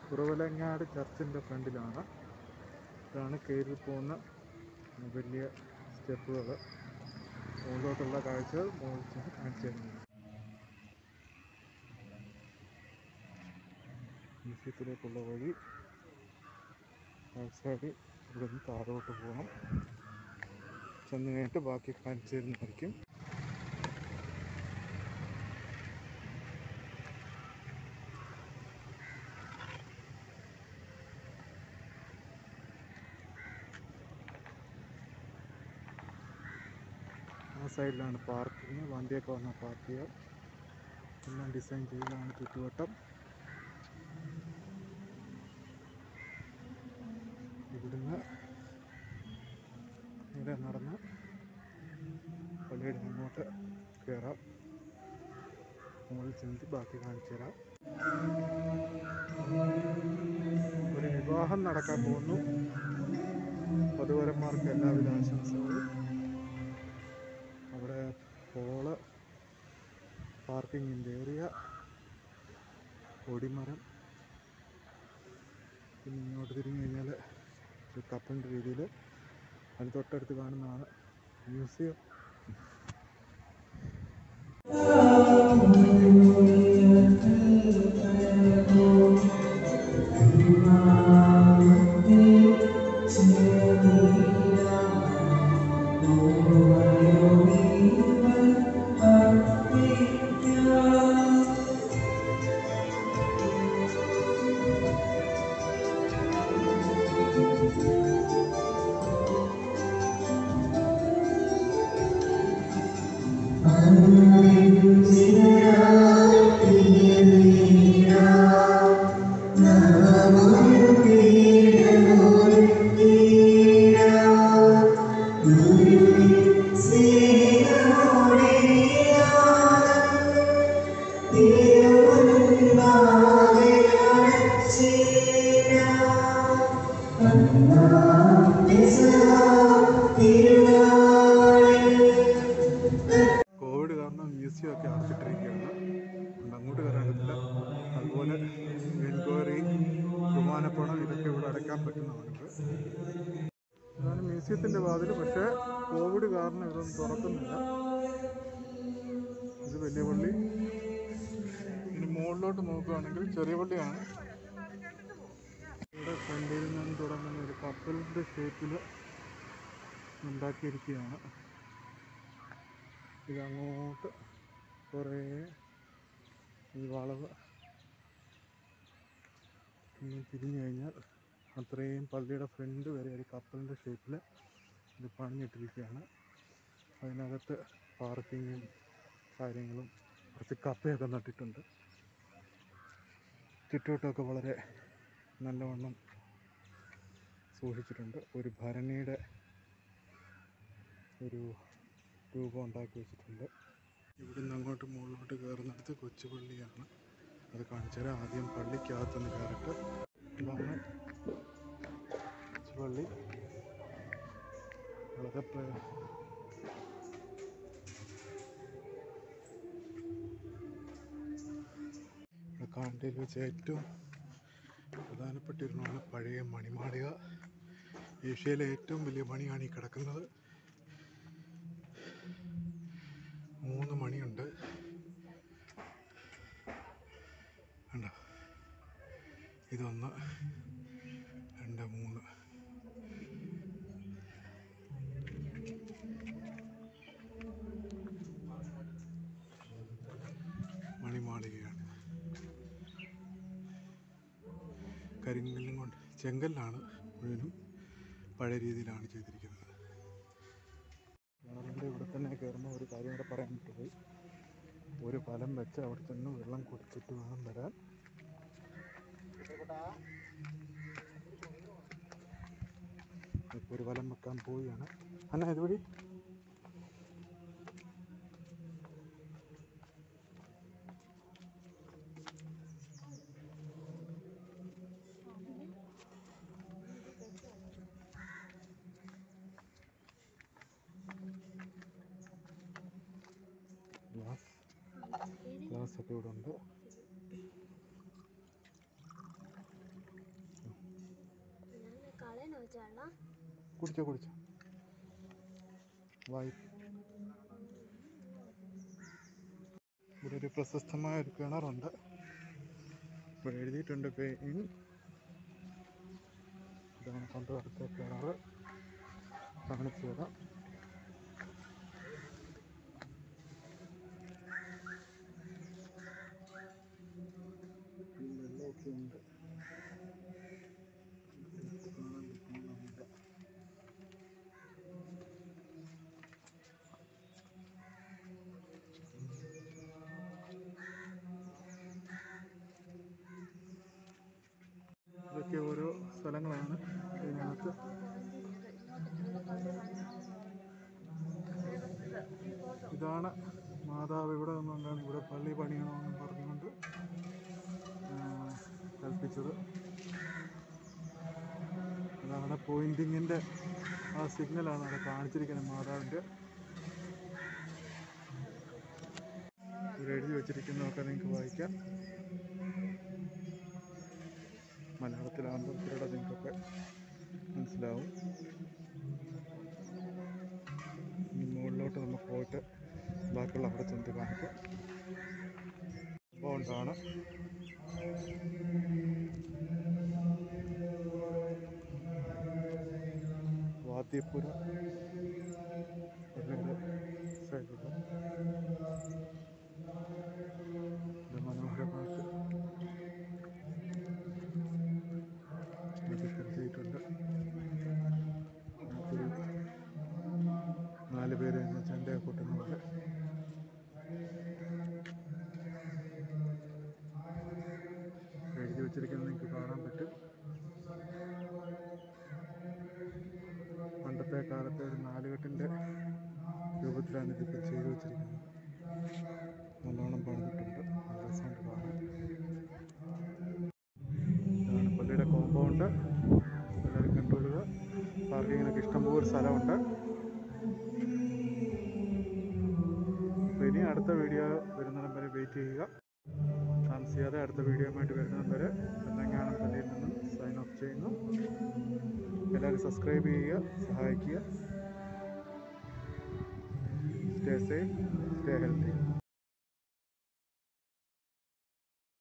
കുറവലങ്ങാട് ചർച്ചിൻ്റെ ഫ്രണ്ടിലാണ് ഇതാണ് കയറി പോകുന്ന വലിയ സ്റ്റെപ്പുകൾ മുകളിലോട്ടുള്ള കാഴ്ചകൾ മുകളിൽ ചെന്ന് കാണിച്ചു തരുന്നത് മ്യൂസിയത്തിലേക്കുള്ള വഴി സൈഡിൽ ഇവിടെ നിന്ന് താഴോട്ട് പോകണം ചെന്ന് കഴിഞ്ഞിട്ട് ബാക്കി കാണിച്ചു തരുന്നതായിരിക്കും ആ സൈഡിലാണ് പാർക്കിങ് വണ്ടിയൊക്കെ വന്നാൽ പാർക്ക് ചെയ്യാം എല്ലാം ഡിസൈൻ ചെയ്തതാണ് ചുറ്റുവട്ടം ഇവിടുന്ന് നേരെ നടന്ന് പള്ളിയുടെ അങ്ങോട്ട് കയറാം മുകളിൽ ചെന്നിട്ട് ബാക്കി കാണിച്ചു തരാം ഒരു വിവാഹം നടക്കാൻ പോകുന്നു വധുവരന്മാർക്ക് എല്ലാവിധ ആശംസകളും അവിടെ ഹോള് പാർക്കിങ്ങിൻ്റെ ഏരിയ കൊടിമരം പിന്നെ ഇങ്ങോട്ട് തിരിഞ്ഞു കഴിഞ്ഞാൽ ഒരു കപ്പലിൻ്റെ രീതിയിൽ അതിന് തൊട്ടടുത്ത് കാണുന്നതാണ് മ്യൂസിയം കോവിഡ് കാരണം മ്യൂസിയം ഒക്കെ അടച്ചിട്ടിരിക്കുകയാണ് അതുകൊണ്ട് അങ്ങോട്ട് കയറാൻ പറ്റില്ല അതുപോലെ എൻക്വയറി വിമാനപ്പണം ഇതൊക്കെ ഇവിടെ അടയ്ക്കാൻ പറ്റുന്നതാണിത് ഇതാണ് മ്യൂസിയത്തിൻ്റെ വാതിൽ പക്ഷേ കോവിഡ് കാരണം ഇതൊന്നും തുറക്കുന്നില്ല ഇത് വലിയ പള്ളി ഇനി മുകളിലോട്ട് നോക്കുകയാണെങ്കിൽ ചെറിയ പള്ളിയാണ് ഇവിടെ ഫ്രണ്ടിൽ നിന്ന് തുടങ്ങുന്ന ഒരു കപ്പലിൻ്റെ ഷേപ്പിൽ ഉണ്ടാക്കിയിരിക്കുകയാണ് ഇതങ്ങോട്ട് കുറേ ഈ വളവ് ഇങ്ങനെ തിരിഞ്ഞു കഴിഞ്ഞാൽ അത്രയും പള്ളിയുടെ ഫ്രണ്ട് വരെ ഒരു കപ്പലിൻ്റെ ഷേപ്പിൽ ഇത് പണിഞ്ഞിട്ടിരിക്കുകയാണ് അതിനകത്ത് പാർക്കിങ്ങും കാര്യങ്ങളും കുറച്ച് കപ്പയൊക്കെ നട്ടിട്ടുണ്ട് ചുറ്റുവട്ടമൊക്കെ വളരെ നല്ലവണ്ണം സൂക്ഷിച്ചിട്ടുണ്ട് ഒരു ഭരണിയുടെ ഒരു രൂപം ഉണ്ടാക്കി വെച്ചിട്ടുണ്ട് ഇവിടുന്ന് അങ്ങോട്ട് മുകളിലോട്ട് കയറുന്നിടത്ത് കൊച്ചുപള്ളിയാണ് അത് കാണിച്ചു തരാം ആദ്യം പള്ളിക്കകത്തുനിന്ന് കയറിട്ട് ഇതാണ് കൊച്ചുപള്ളി വളരെ പ്ര- ഇവിടെ കാണ്ടയിൽ വെച്ച് ഏറ്റവും പ്രധാനപ്പെട്ട ഒരെണ്ണമാണ് പഴയ മണിമാളിക ഏഷ്യയിലെ ഏറ്റവും വലിയ മണിയാണ് ഈ കിടക്കുന്നത് മൂന്ന് മണിയുണ്ട് കണ്ടോ ഇതൊന്ന് രണ്ട് മൂന്ന് മണിമാളികയാണ് കരിങ്കല്ലും കൊണ്ട് ചെങ്കല്ലാണ് മുഴുവനും പഴയ രീതിയിലാണ് ചെയ്തിരിക്കുന്നത് ഞങ്ങളുടെ ഇവിടെ തന്നെ കയറുമ്പോൾ ഒരു കാര്യം കൂടെ പറയാൻ വിട്ടുപോയി ഒരു ഫലം വെച്ച് അവിടെ ചെന്ന് വെള്ളം കുടിച്ചിട്ട് വേണം വരാൻ ഇപ്പോൾ ഒരു ഫലം വെക്കാൻ പോവുകയാണ് അന്ന ഇതുവഴി ഗ്ലാസ് ഗ്ലാസ് ഒക്കെ ഇവിടെ ഉണ്ട് കുടിച്ചാണോ കുടിച്ചോ കുടിച്ചോ വായി ഇവിടെ ഒരു പ്രശസ്തമായ ഒരു കിണറുണ്ട് ഇവിടെ എഴുതിയിട്ടുണ്ട് പെയിൻ ഇതാണ് പണ്ട് കാലത്തെ കിണർ കാണിച്ചു തരാം ഈ വെള്ളമൊക്കെ ഉണ്ട് ഇത് കാണാൻ പറ്റുന്നുണ്ട് ഇതൊക്കെ ഓരോ സ്ഥലങ്ങളാണ് ഇതിനകത്ത് ഇതാണ് മാതാവ് ഇവിടെ നിന്നുകൊണ്ടാണ് ഇവിടെ പള്ളി പണിയണമെന്നും പറഞ്ഞുകൊണ്ട് ആ, കൽപ്പിച്ചത് അതാണ് പോയിന്റിങ്ങിൻ്റെ ആ സിഗ്നലാണ് അവിടെ കാണിച്ചിരിക്കുന്നത് മാതാവിൻ്റെ ഇവിടെ എഴുതി വെച്ചിരിക്കുന്നതൊക്കെ നിങ്ങൾക്ക് വായിക്കാം മലയാളത്തിലാകുമ്പോൾ ഇത്തിരിയുടെ നിങ്ങൾക്കൊക്കെ മനസ്സിലാവും ഇനി മുകളിലോട്ട് നമുക്ക് പോയിട്ട് ബാക്കിയുള്ള അവിടെ ചെന്ന് കാണിക്കാം ബോണ്ടാണ് വാദ്യപ്പുര പള്ളിയുടെ സൈഡിലുള്ള ഇത് മനോഹരമായിട്ട് ചിത്രീകരിച്ചിട്ടുണ്ട് അതിനകത്തൊരു നാല് പേര് നിന്ന് ചെണ്ടയെ കൊട്ടുന്ന പോലെ എഴുതി വെച്ചിരിക്കുന്നത് നിങ്ങൾക്ക് കാണാൻ പറ്റും പണ്ടത്തെ കാലത്തെ ഒരു നാലുകെട്ടിൻ്റെ രൂപത്തിലാണ് ഇതിപ്പോൾ ചെയ്തു വെച്ചിരിക്കുന്നത് നല്ലോണം പണിതിട്ടുണ്ട് നല്ല രസമുണ്ട് കാണാൻ ഇതാണ് പള്ളിയുടെ കോമ്പൗണ്ട് എല്ലാവരും കണ്ടുകൊള്ളുക പാർക്കിങ്ങിനൊക്കെ ഇഷ്ടംപോലെ സ്ഥലമുണ്ട് അപ്പോൾ ഇനി അടുത്ത വീഡിയോ വരുന്നിടം വരെ വെയിറ്റ് ചെയ്യുക താമസിയാതെ അടുത്ത വീഡിയോയുമായിട്ട് വരുന്നിടം വരെ തെലങ്കാന പള്ളിയിൽ നിന്നും സൈൻ ഓഫ് ചെയ്യുന്നു എല്ലാവരും സബ്സ്ക്രൈബ് ചെയ്യുക സഹായിക്കുക സ്റ്റേ സേഫ് സ്റ്റേ ഹെൽത്തി